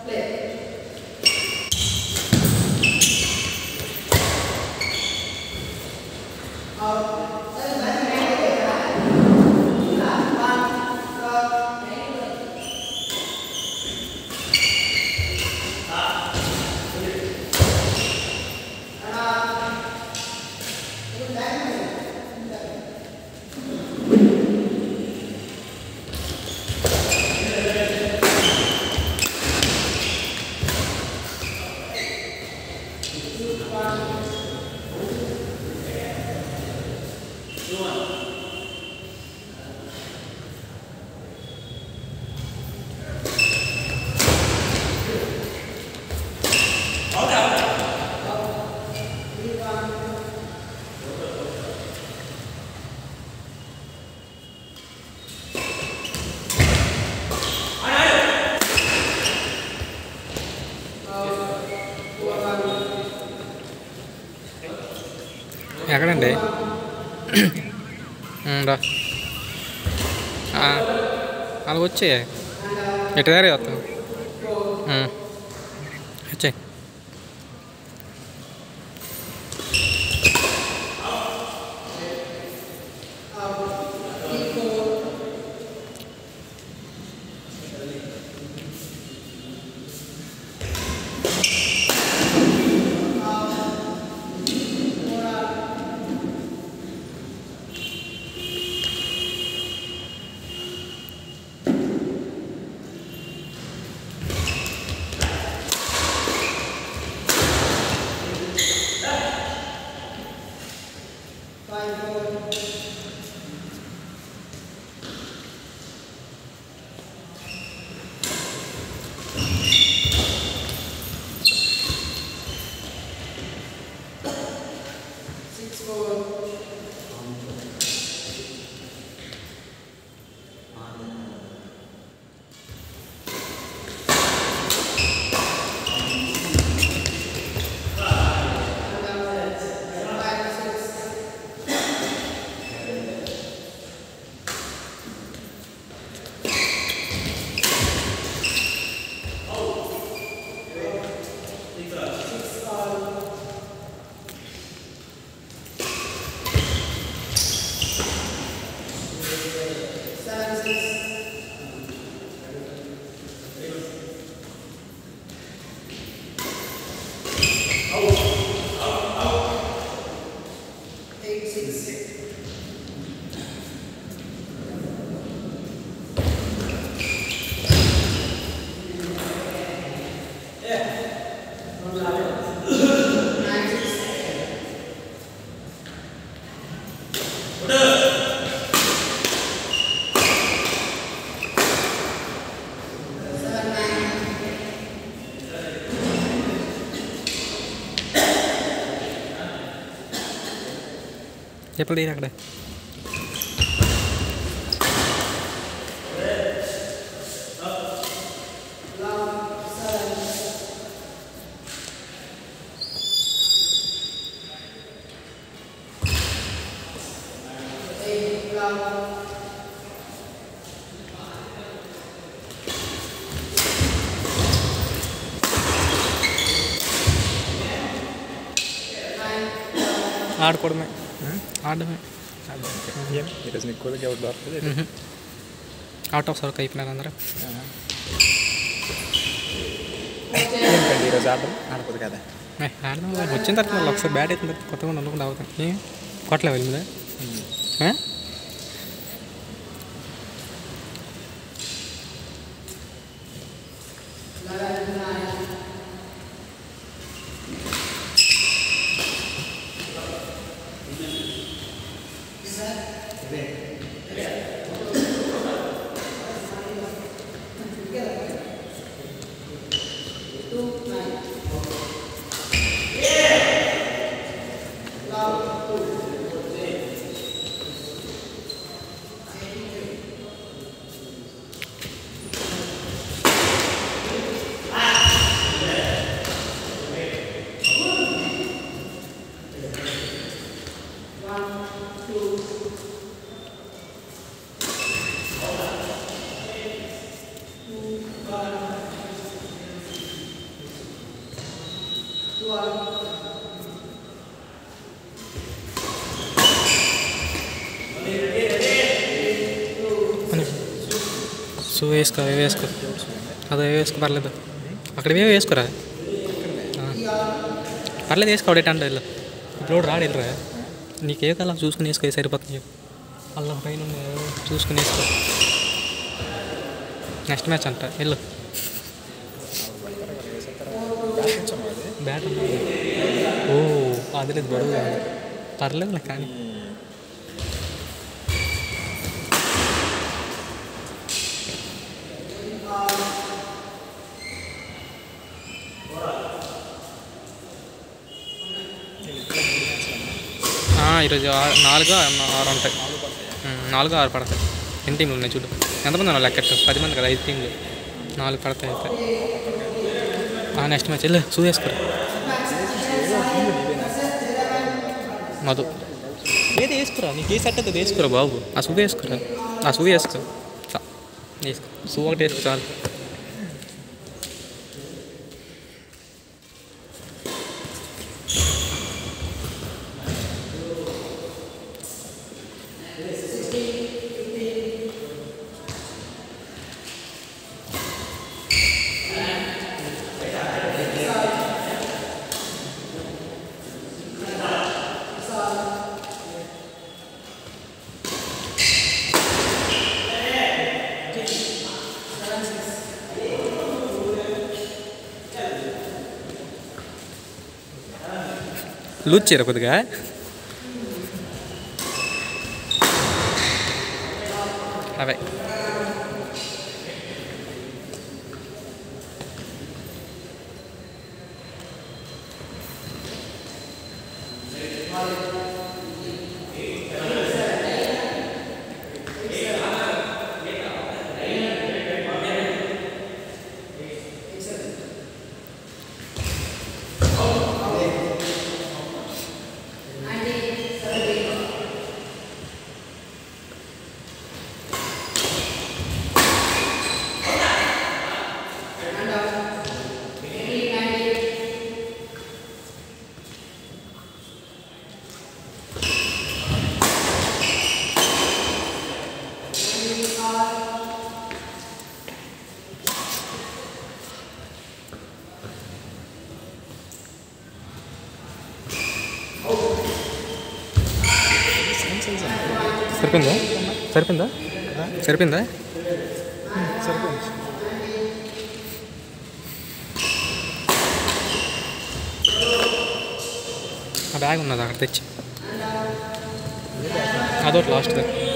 ఎక్కడండి ఉమ్, రా అలా వచ్చే ఎటు దారి వస్తాం వచ్చే ఎప్పుడు తీరు అక్కడ ఆడుకోవడమే ఆడడమే ఏం ఈరోజు నీకు కూడా ఎవరు దొరకలేదు అవుట్ ఆఫ్ సర్క్ అయిపోయినారు అందరూ ఏంటండి ఈరోజు ఆడడం ఆడకూడదు కదా ఏ, ఆడదాం వచ్చిన తర్వాత మళ్ళీ ఒకసారి బ్యాట్ అయిన తర్వాత కొత్తగా ఉండకుండా అవుతాం ఏం కొట్టలే వెళ్ళి మీద ఏ? అని షూ వేసుకో అవి వేసుకో అదే వేసుకో పర్లేదు అక్కడ ఏవో వేసుకోరా ఆ. పర్లేదు వేసుకో ఒకటి అంటే వెళ్ళు ఇప్పుడు రాడు వెళ్ళరా నీకే కలా చూసుకుని వేసుకో సరిపోతుంది చెప్పు అల్లం పైన ఉన్నాయో చూసుకుని వేసుకో నెక్స్ట్ మ్యాచ్ అంట వెళ్ళు బ్యాట్ ఉంది. ఓ అది లేదు బరువుగా ఉంది పర్లేదు కానీ ఆ, ఈరోజు ఆరు నాలుగు ఆ- ఆరు ఉంటాయి ఉమ్, నాలుగు ఆరు పడతాయి ఎన్ని టీంలు ఉన్నాయి చూడు ఎంతమంది ఉన్నారు లెక్కట్టు పది మంది కదా ఐదు టీంలు నాలుగు పడతాయి అయితే నెక్స్ట్ మ్యాచ్ వెళ్ళు షూ వేసుకోరా మధు ఏది వేసుకురా నీకు ఏ సెట్ అయితే అది వేసుకురా బాబు ఆ షూ వేసుకురా ఆ షూ వేసుకో చా వేసుకో షూ ఒకటి వేసుకో చాలు లూజ్ చేయరా కొద్దిగా అవే సరిపోయిందా సరిపోయిందా సరిపోయిందా సరిపోయింది ఆ బ్యాగ్ ఉన్నది అక్కడ తెచ్చి అదొకటి లాస్ట్ దగ్గర